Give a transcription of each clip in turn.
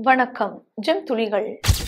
வணக்கம் ஜெம் துளிகள்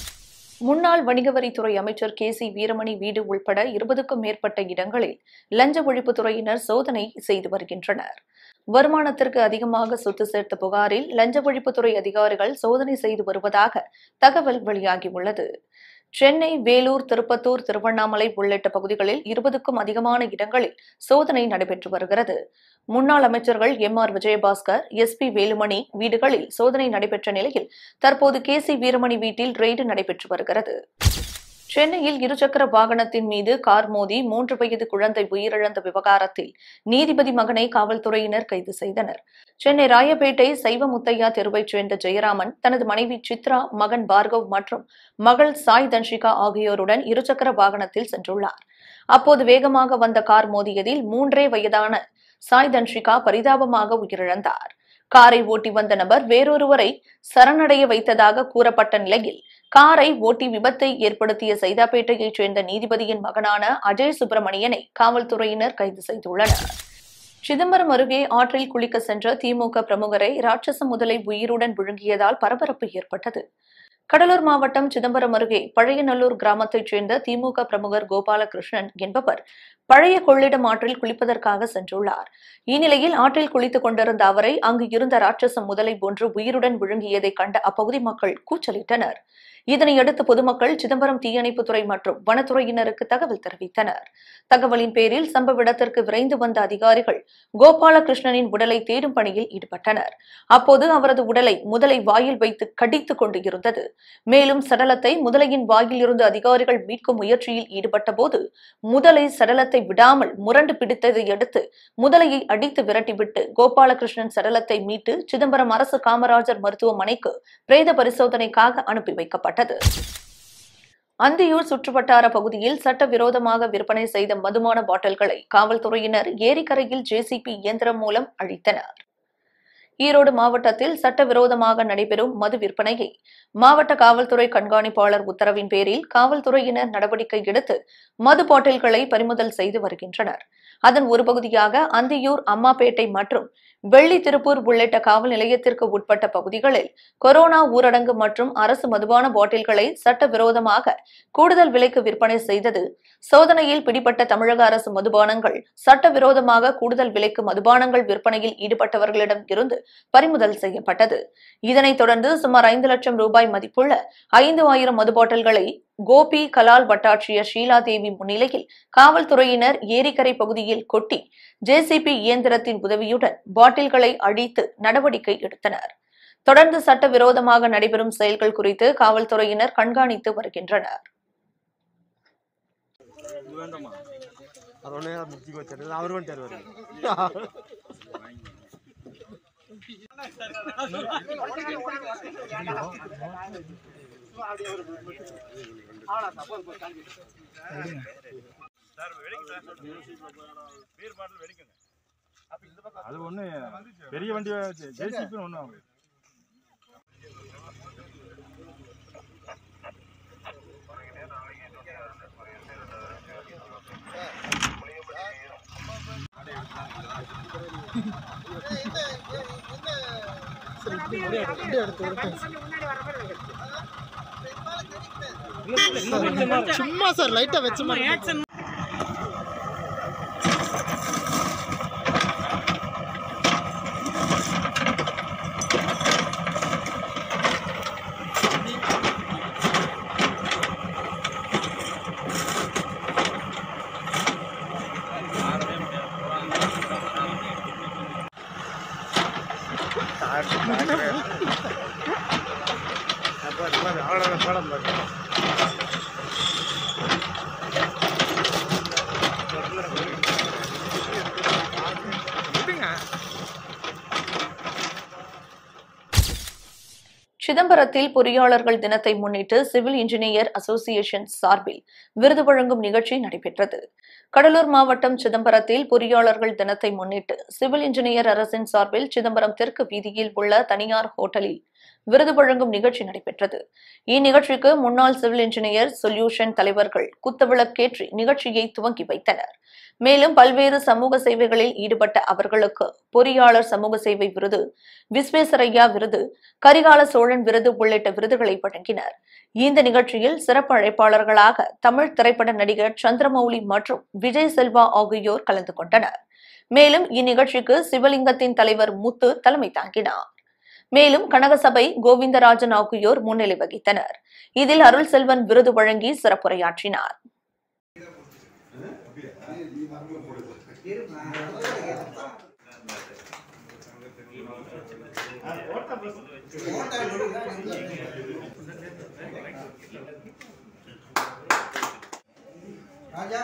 முன்னாள் வணிக வரித்துறை அமைச்சர் கே சி வீரமணி வீடு உள்பட இருபதுக்கும் மேற்பட்ட இடங்களில் லஞ்ச ஒழிப்புத்துறையினர் சோதனை செய்து வருகின்றனர் வருமானத்திற்கு அதிகமாக சொத்து சேர்த்த புகாரில் லஞ்ச ஒழிப்புத்துறை அதிகாரிகள் சோதனை செய்து வருவதாக தகவல் வெளியாகியுள்ளது சென்னை வேலூர் திருப்பத்தூர் திருவண்ணாமலை உள்ளிட்ட பகுதிகளில் இருபதுக்கும் அதிகமான இடங்களில் சோதனை நடைபெற்று வருகிறது முன்னாள் அமைச்சர்கள் M R Vijayabaskar S P Velumani வீடுகளில் சோதனை நடைபெற்ற நிலையில் தற்போது கே சி வீரமணி வீட்டில் ரெய்டு நடைபெற்று வருகிறது சென்னையில் இருசக்கர வாகனத்தின் மீது கார் மோதி மூன்று வயது குழந்தை உயிரிழந்த விவகாரத்தில் நீதிபதி மகனை காவல்துறையினர் கைது செய்தனர் சென்னை ராயப்பேட்டை சைவ முத்தையா தெருவைச் சேர்ந்த ஜெயராமன் தனது மனைவி சித்ரா மகன் பார்கவ் மற்றும் மகள் சாய் தன்ஷிகா ஆகியோருடன் இருசக்கர வாகனத்தில் சென்றுள்ளார் அப்போது வேகமாக வந்த கார் மோதியதில் மூன்றே வயதான சாய் தன்ஷிகா பரிதாபமாக உயிரிழந்தார் காரை ஓட்டி வந்த நபர் வேறொருவரை சரணடைய வைத்ததாக கூறப்பட்ட நிலையில் காரை ஓட்டி விபத்தை ஏற்படுத்திய சைதாப்பேட்டையைச் சேர்ந்த நீதிபதியின் மகனான அஜய் சுப்பிரமணியனை காவல்துறையினர் கைது செய்துள்ளனர் சிதம்பரம் அருகே ஆற்றில் குளிக்க சென்ற திமுக பிரமுகரை ராட்சச முதலை உயிருடன் விழுங்கியதால் பரபரப்பு ஏற்பட்டது கடலூர் மாவட்டம் சிதம்பரம் அருகே பழையநல்லூர் கிராமத்தைச் சேர்ந்த திமுக பிரமுகர் கோபாலகிருஷ்ணன் என்பவர் பழைய கொள்ளிடம் ஆற்றில் குளிப்பதற்காக சென்றுள்ளார் இந்நிலையில் ஆற்றில் குளித்துக் கொண்டிருந்த அவரை அங்கு இருந்த ராட்சச முதலை ஒன்று உயிருடன் விழுங்கியதை கண்ட அப்பகுதி மக்கள் கூச்சலிட்டனர் இதனையடுத்து பொதுமக்கள் சிதம்பரம் தீயணைப்புத்துறை மற்றும் வனத்துறையினருக்கு தகவல் தெரிவித்தனர் தகவலின் பேரில் சம்பவ இடத்திற்கு விரைந்து வந்த அதிகாரிகள் கோபாலகிருஷ்ணனின் உடலை தேடும் பணியில் ஈடுபட்டனர் அப்போது அவரது உடலை முதலை வாயில் வைத்து கடித்துக் கொண்டு இருந்தது மேலும் சடலத்தை முதலையின் வாயில் இருந்து அதிகாரிகள் மீட்கும் முயற்சியில் ஈடுபட்ட போது முதலை சடலத்தை விடாமல் முரண்டு பிடித்ததை அடுத்து முதலையை அடித்து விரட்டிவிட்டு கோபாலகிருஷ்ணன் சடலத்தை மீட்டு சிதம்பரம் அரசு காமராஜர் மருத்துவமனைக்கு பிரேத பரிசோதனைக்காக அனுப்பி வைக்கப்பட்டது அந்தியூர் சுற்றுவட்டார பகுதியில் சட்டவிரோதமாக விற்பனை செய்த மதுபான பாட்டில்களை காவல்துறையினர் ஏரிக்கரையில் ஜேசிபி இயந்திரம் மூலம் அழித்தனர் ஈரோடு மாவட்டத்தில் சட்டவிரோதமாக நடைபெறும் மது விற்பனையை மாவட்ட காவல்துறை கண்காணிப்பாளர் உத்தரவின் பேரில் காவல்துறையினர் நடவடிக்கை எடுத்து மது பாட்டில்களை பறிமுதல் செய்து வருகின்றனர் அதன் ஒரு பகுதியாக அந்தியூர் அம்மாப்பேட்டை மற்றும் வெள்ளி திருப்பூர் உள்ளிட்ட காவல் நிலையத்திற்கு உட்பட்ட பகுதிகளில் கொரோனா ஊரடங்கு மற்றும் அரசு மதுபான பாட்டில்களை சட்டவிரோதமாக கூடுதல் விலைக்கு விற்பனை செய்தது சோதனையில் பிடிபட்ட தமிழக அரசு மதுபானங்கள் சட்டவிரோதமாக கூடுதல் விலைக்கு மதுபானங்கள் விற்பனையில் ஈடுபட்டவர்களிடம் இருந்து பறிமுதல் செய்யப்பட்டது இதனைத் தொடர்ந்து சுமார் ஐந்து லட்சம் ரூபாய் மதிப்புள்ள ஐந்து ஆயிரம் மது பாட்டில்களை கோபி கலால் வட்டாட்சியர் ஷீலா தேவி முன்னிலையில் காவல்துறையினர் ஏரிக்கரை பகுதியில் கொட்டி ஜேசிபி இயந்திரத்தின் உதவியுடன் பாட்டில்களை அழித்து நடவடிக்கை எடுத்தனர் தொடர்ந்து சட்டவிரோதமாக நடைபெறும் செயல்கள் குறித்து காவல்துறையினர் கண்காணித்து வருகின்றனர் அது ஒன்றே முடிச்சு வச்சிருக்கு அவர் வந்துட்டார் வருது அது ஒண்ணு பெரிய வண்டி ஜேசிபி ஒண்ணு சும்மா சார் லைட்டாக வச்ச மாதிரி சிதம்பரத்தில் பொறியாளர்கள் தினத்தை முன்னிட்டு சிவில் இன்ஜினியர் அசோசியேஷன் சார்பில் விருது வழங்கும் நிகழ்ச்சி நடைபெற்றது கடலூர் மாவட்டம் சிதம்பரத்தில் பொறியாளர்கள் தினத்தை முன்னிட்டு சிவில் இன்ஜினியர் அரசின் சார்பில் சிதம்பரம் தெற்கு வீதியில் உள்ள தனியார் ஹோட்டலில் விருது வழங்கும் நிகழ்ச்சி நடைபெற்றது இந்நிகழ்ச்சிக்கு முன்னாள் சிவில் இன்ஜினியர் சொல்யூஷன் தலைவர்கள் குத்துவிளக்கேற்றி நிகழ்ச்சியை துவங்கி வைத்தனர் மேலும் பல்வேறு சமூக சேவைகளில் ஈடுபட்ட அவர்களுக்கு பொறியாளர் சமூக சேவை விருது விஸ்வேஸ்வரையா விருது கரிகால சோழன் விருது உள்ளிட்ட விருதுகளை வழங்கினர் இந்த நிகழ்ச்சியில் சிறப்பு அழைப்பாளர்களாக தமிழ் திரைப்பட நடிகர் சந்திரமௌலி மற்றும் விஜய் செல்வா ஆகியோர் கலந்து கொண்டனர் மேலும் இந்நிகழ்ச்சிக்கு சிவலிங்கத்தின் தலைவர் முத்து தலைமை தாங்கினார் மேலும் கனகசபை கோவிந்தராஜன் ஆகியோர் முன்னிலை வகித்தனர் இதில் அருள் செல்வன் விருது வழங்கி சிறப்புரையாற்றினார் ராஜா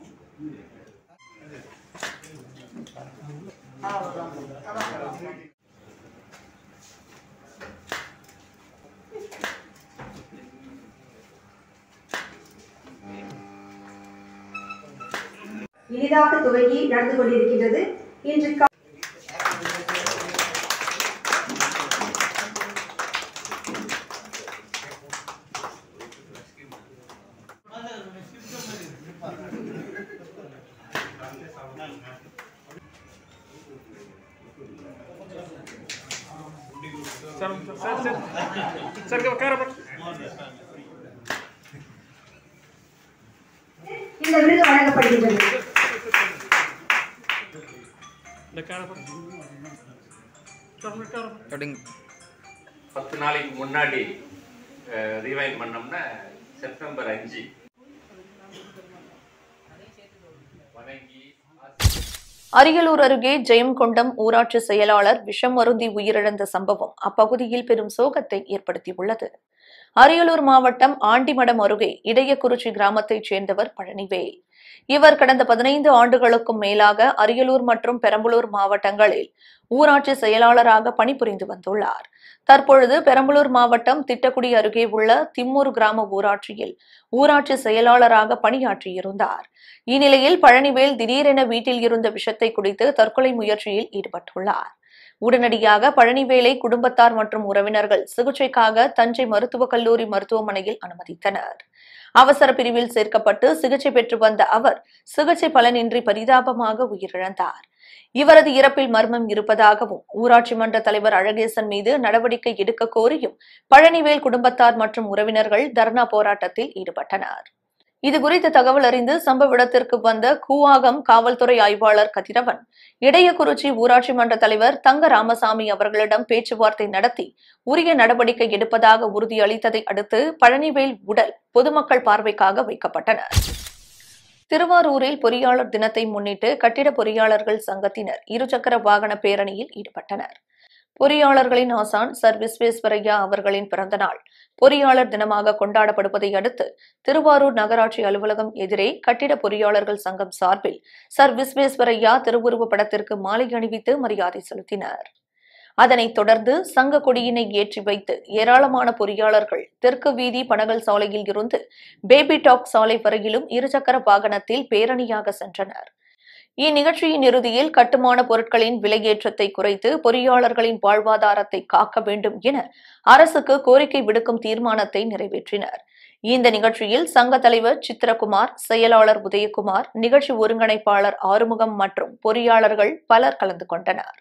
இனிதாக துவங்கி நடந்து கொண்டிருக்கின்றது இன்று கா- सर सर सर सर क्या कर रहा இந்த விருது வழங்கப்படுகின்றது பத்து நாளைக்கு முன்னாடி ரிவைன் பண்ணோம்னா செப்டம்பர் அஞ்சு வணங்கி அரியலூர் அருகே ஜெயங்கொண்டம் ஊராட்சி செயலாளர் விஷம் அருந்தி உயிரிழந்த சம்பவம் அப்பகுதியில் பெரும் சோகத்தை ஏற்படுத்தியுள்ளது அரியலூர் மாவட்டம் ஆண்டிமடம் அருகே இடையக்குறிச்சி கிராமத்தைச் சேர்ந்தவர் பழனிவேல் இவர் கடந்த பதினைந்து ஆண்டுகளுக்கும் மேலாக அரியலூர் மற்றும் பெரம்பலூர் மாவட்டங்களில் ஊராட்சி செயலாளராக பணிபுரிந்து வந்துள்ளார் தற்பொழுது பெரம்பலூர் மாவட்டம் திட்டக்குடி அருகே உள்ள திம்மூர் கிராம ஊராட்சியில் ஊராட்சி செயலாளராக பணியாற்றியிருந்தார் இந்நிலையில் பழனிவேல் திடீரென வீட்டில் இருந்த விஷத்தை குடித்து தற்கொலை முயற்சியில் ஈடுபட்டுள்ளார் உடனடியாக பழனிவேலை குடும்பத்தார் மற்றும் உறவினர்கள் சிகிச்சைக்காக தஞ்சை மருத்துவக் கல்லூரி மருத்துவமனையில் அனுமதித்தனர் அவசர பிரிவில் சேர்க்கப்பட்டு சிகிச்சை பெற்று வந்த அவர் சிகிச்சை பலனின்றி பரிதாபமாக உயிரிழந்தார் இவரது இறப்பில் மர்மம் இருப்பதாகவும் ஊராட்சி மன்ற தலைவர் அழகேசன் மீது நடவடிக்கை எடுக்க கோரியும் பழனிவேல் குடும்பத்தார் மற்றும் உறவினர்கள் தர்ணா போராட்டத்தில் ஈடுபட்டனர் இதுகுறித்த தகவல் அறிந்து சம்பவ இடத்திற்கு வந்த கூவாகம் காவல்துறை ஆய்வாளர் கதிரவன் இடையக்குறிச்சி ஊராட்சி மன்ற தலைவர் தங்க ராமசாமி அவர்களிடம் பேச்சுவார்த்தை நடத்தி உரிய நடவடிக்கை எடுப்பதாக உறுதியளித்ததை அடுத்து பழனிவேல் உடல் பொதுமக்கள் பார்வைக்காக வைக்கப்பட்டனர் திருவாரூரில் பொறியாளர் தினத்தை முன்னிட்டு கட்டிட பொறியாளர்கள் சங்கத்தினர் இருசக்கர வாகன பேரணியில் ஈடுபட்டனர் பொறியாளர்களின் ஆசான் சர் விஸ்வேஸ்வரையா அவர்களின் பிறந்தநாள் பொறியாளர் தினமாக கொண்டாடப்படுவதை அடுத்து திருவாரூர் நகராட்சி அலுவலகம் எதிரே கட்டிட பொறியாளர்கள் சங்கம் சார்பில் சர் விஸ்வேஸ்வரையா திருவுருவ படத்திற்கு மாலை அணிவித்து மரியாதை செலுத்தினர் அதனைத் தொடர்ந்து சங்க கொடியினை ஏற்றி வைத்து ஏராளமான பொறியாளர்கள் தெற்கு வீதி பனகல் சாலையில் இருந்து பேபி டாக் சாலை வரையிலும் இருசக்கர வாகனத்தில் பேரணியாக சென்றனர் இந்நிகழ்ச்சியின் இறுதியில் கட்டுமான பொருட்களின் விலையேற்றத்தை குறைத்து பொறியாளர்களின் வாழ்வாதாரத்தை காக்க வேண்டும் என அரசுக்கு கோரிக்கை விடுக்கும் தீர்மானத்தை நிறைவேற்றினர் இந்த நிகழ்ச்சியில் சங்க தலைவர் சித்திரகுமார் செயலாளர் உதயகுமார் நிகழ்ச்சி ஒருங்கிணைப்பாளர் ஆறுமுகம் மற்றும் பொறியாளர்கள் பலர் கலந்து கொண்டனர்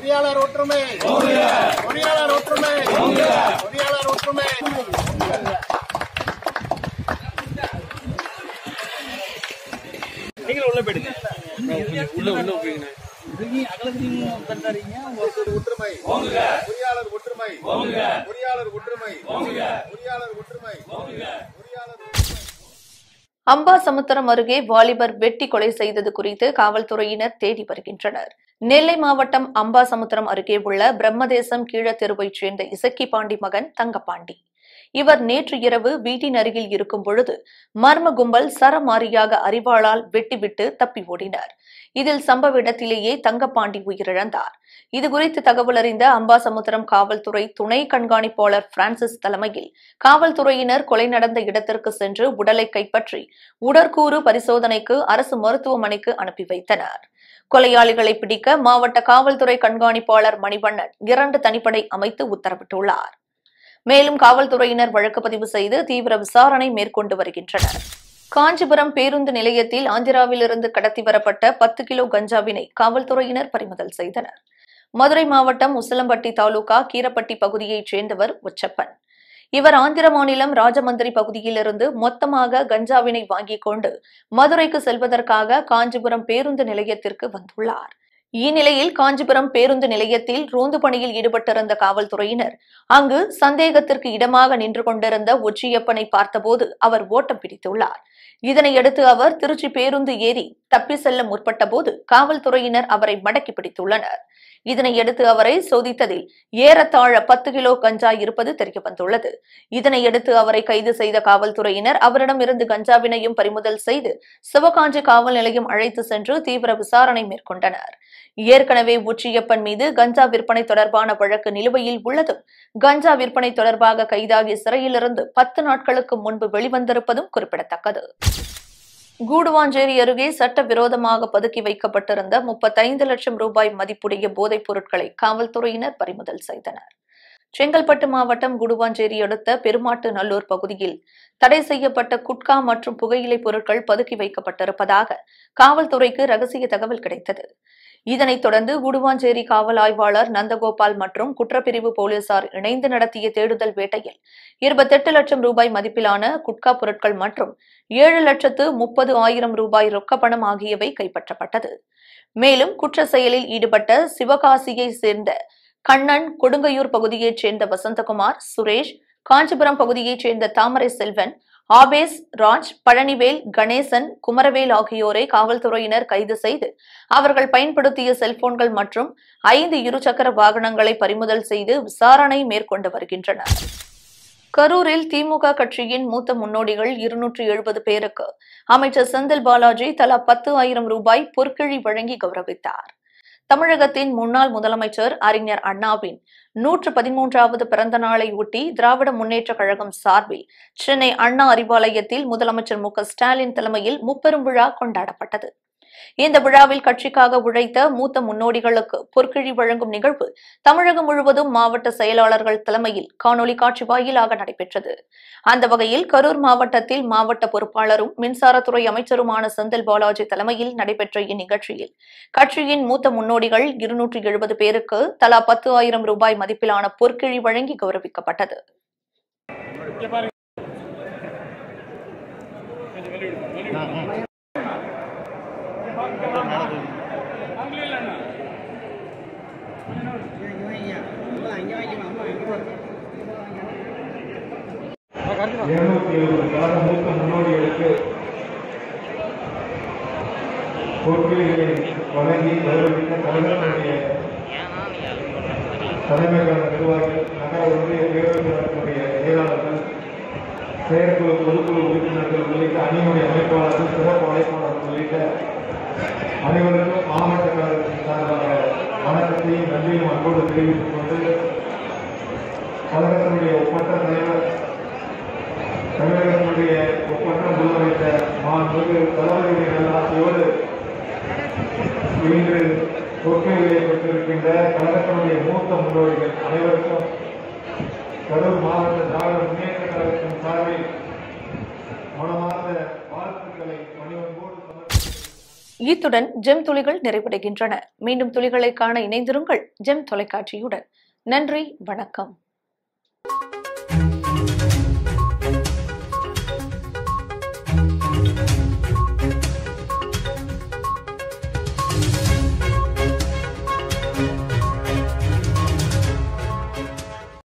பொறியாளர் ஒற்றுமை பொறியாளர் ஒற்றுமை பொறியாளர் ஒற்றுமை ஒற்றுமை பொறியாளர் ஒற்றுமை பொறியாளர் ஒற்றுமை பொறியாளர் ஒற்றுமை பொறியாளர் அம்பாசமுத்திரம் அருகே வாலிபர் வெட்டி கொலை செய்தது குறித்து காவல்துறையினர் தேடி வருகின்றனர் நெல்லை மாவட்டம் அம்பாசமுத்திரம் அருகே உள்ள பிரம்மதேசம் கீழத்தெருவைச் சேர்ந்த இசக்கி பாண்டி மகன் தங்கப்பாண்டி இவர் நேற்று இரவு வீட்டின் அருகில் இருக்கும் பொழுது மர்ம கும்பல் சரமாரியாக அறிவாளால் வெட்டிவிட்டு தப்பி ஓடினர் இதில் சம்பவ இடத்திலேயே தங்கப்பாண்டி உயிரிழந்தார் இதுகுறித்து தகவல் அறிந்த அம்பாசமுத்திரம் காவல்துறை துணை கண்காணிப்பாளர் பிரான்சிஸ் தலைமையில் காவல்துறையினர் கொலை நடந்த இடத்திற்கு சென்று உடலை கைப்பற்றி உடற்கூறு பரிசோதனைக்கு அரசு மருத்துவமனைக்கு அனுப்பி வைத்தனர் கொலையாளிகளை பிடிக்க மாவட்ட காவல்துறை கண்காணிப்பாளர் மணிவண்ணன் இரண்டு தனிப்படை அமைத்து உத்தரவிட்டுள்ளார் மேலும் காவல்துறையினர் வழக்கு பதிவு செய்து தீவிர விசாரணை மேற்கொண்டு வருகின்றனர் காஞ்சிபுரம் பேருந்து நிலையத்தில் ஆந்திராவிலிருந்து கடத்தி வரப்பட்ட பத்து கிலோ கஞ்சாவினை காவல்துறையினர் பறிமுதல் செய்தனர் மதுரை மாவட்டம் உசிலம்பட்டி தாலுகா கீரப்பட்டி பகுதியைச் சேர்ந்தவர் உச்சப்பன் இவர் ஆந்திர மாநிலம் ராஜமந்திரி பகுதியிலிருந்து மொத்தமாக கஞ்சாவினை வாங்கிக் கொண்டு மதுரைக்கு செல்வதற்காக காஞ்சிபுரம் பேருந்து நிலையத்திற்கு வந்துள்ளார் இந்நிலையில் காஞ்சிபுரம் பேருந்து நிலையத்தில் ரோந்து பணியில் ஈடுபட்டிருந்த காவல்துறையினர் அங்கு சந்தேகத்திற்கு இடமாக நின்று கொண்டிருந்த ஒச்சியப்பனை பார்த்தபோது அவர் ஓட்டம் பிடித்துள்ளார் இதனையடுத்து அவர் திருச்சி பேருந்து ஏறி தப்பி செல்ல முற்பட்டபோது காவல்துறையினர் அவரை மடக்கி பிடித்துள்ளனர் இதனையடுத்து அவரை சோதித்ததில் ஏறத்தாழ பத்து கிலோ கஞ்சா இருப்பது தெரியவந்துள்ளது இதனையடுத்து அவரை கைது செய்த காவல்துறையினர் அவரிடமிருந்து கஞ்சாவினையும் பறிமுதல் செய்து சிவகாஞ்சி காவல் நிலையம் அழைத்து சென்று தீவிர விசாரணை மேற்கொண்டனர் ஏற்கனவே உச்சியப்பன் மீது கஞ்சா விற்பனை தொடர்பான வழக்கு நிலுவையில் உள்ளதும் கஞ்சா விற்பனை தொடர்பாக கைதாகி சிறையிலிருந்து பத்து நாட்களுக்கு முன்பு வெளிவந்திருப்பதும் குறிப்பிடத்தக்கது கூடுவாஞ்சேரி அருகே சட்டவிரோதமாக பதுக்கி வைக்கப்பட்டிருந்த முப்பத்தைந்து லட்சம் ரூபாய் மதிப்புடைய போதைப் பொருட்களை காவல்துறையினர் பறிமுதல் செய்தனர் செங்கல்பட்டு மாவட்டம் குடுவாஞ்சேரி அடுத்த பெருமாட்டு நல்லூர் பகுதியில் தடை செய்யப்பட்ட குட்கா மற்றும் புகையிலை பொருட்கள் பதுக்கி வைக்கப்பட்டிருப்பதாக காவல்துறைக்கு ரகசிய தகவல் கிடைத்தது இதனைத் தொடர்ந்து குடுவாஞ்சேரி காவல் ஆய்வாளர் நந்தகோபால் மற்றும் குற்றப்பிரிவு போலீசார் இணைந்து நடத்திய தேடுதல் வேட்டையில் இருபத்தெட்டு லட்சம் ரூபாய் மதிப்பிலான குட்கா பொருட்கள் மற்றும் ஏழு லட்சத்து முப்பது ஆயிரம் ரூபாய் ரொக்கப்பணம் ஆகியவை கைப்பற்றப்பட்டது மேலும் குற்ற செயலில் ஈடுபட்ட சிவகாசியை சேர்ந்த கண்ணன் கொடுங்கையூர் பகுதியைச் சேர்ந்த வசந்தகுமார் சுரேஷ் காஞ்சிபுரம் பகுதியைச் சேர்ந்த தாமரை செல்வன் ஆபேஸ் ராஜ் பழனிவேல் கணேசன் குமரவேல் ஆகியோரை காவல்துறையினர் கைது செய்து அவர்கள் பயன்படுத்திய செல்போன்கள் மற்றும் ஐந்து இருசக்கர வாகனங்களை பறிமுதல் செய்து விசாரணை மேற்கொண்டு வருகின்றனர் கரூரில் திமுக கட்சியின் மூத்த முன்னோடிகள் இருநூற்று எழுபது பேருக்கு அமைச்சர் செந்தில் பாலாஜி தலா பத்து ஆயிரம் ரூபாய் பொற்கிழி வழங்கி கௌரவித்தார் தமிழகத்தின் முன்னாள் முதலமைச்சர் அறிஞர் அண்ணாவின் நூற்று பதிமூன்றாவது பிறந்த நாளை ஒட்டி திராவிட முன்னேற்றக் கழகம் சார்பில் சென்னை அண்ணா அறிவாலயத்தில் முதலமைச்சர் மு க ஸ்டாலின் தலைமையில் முப்பெரும் விழா கொண்டாடப்பட்டது இந்த விழாவில் கட்சிக்காக உழைத்த மூத்த முன்னோடிகளுக்கு பொற்கிழி வழங்கும் நிகழ்வு தமிழகம் முழுவதும் மாவட்ட செயலாளர்கள் தலைமையில் காணொலி காட்சி வாயிலாக நடைபெற்றது அந்த வகையில் கரூர் மாவட்டத்தில் மாவட்ட பொறுப்பாளரும் மின்சாரத்துறை அமைச்சருமான செந்தில் பாலாஜி தலைமையில் நடைபெற்ற இந்நிகழ்ச்சியில் கட்சியின் மூத்த முன்னோடிகள் இருநூற்று எழுபது பேருக்கு தலா பத்து ஆயிரம் ரூபாய் மதிப்பிலான பொற்கிழி வழங்கி கௌரவிக்கப்பட்டது இருநூத்தி எழுபது கழக மூத்த முன்னோடிகளுக்கு பொற்கிழிகளை வழங்கி கௌரவித்த கழகத்தினுடைய தலைமை கழக நிர்வாகிகள் நகர ஒன்றிய பேரவைத் தலைவர்களுடைய செயலாளர்கள் செயற்குழு பொதுக்குழு உறுப்பினர்கள் உள்ளிட்ட அணியுடைய அமைப்பாளர்கள் சிறப்பு அழைப்பாளர்கள் உள்ளிட்ட அனைவருக்கும் மாவட்ட கழகத்தின் சார்பாக வணக்கத்தையும் நன்றியும் அன்போடு தெரிவித்துக் கொண்டு கழகத்தினுடைய ஒப்பற்ற தலைவர் தமிழகத்தினுடைய ஒப்பற்ற முதலமைச்சர் மாண்புமிகு தளபதியுடைய நல்லாசியோடு இன்று பொற்கைகளை பெற்றிருக்கின்ற கழகத்தினுடைய மூத்த முன்னோடிகள் அனைவருக்கும் கரூர் மாவட்ட திராவிட முன்னேற்ற கழகத்தின் சார்பில் மனமார்ந்த வாழ்த்துக்களை பணிவன்போடு சமர்ப்பிக்கிறேன் இத்துடன் ஜெம் துளிகள் நிறைவடைகின்றன மீண்டும் துளிகளை காண இணைந்திருங்கள் ஜெம் தொலைக்காட்சியுடன் நன்றி வணக்கம் Thank you.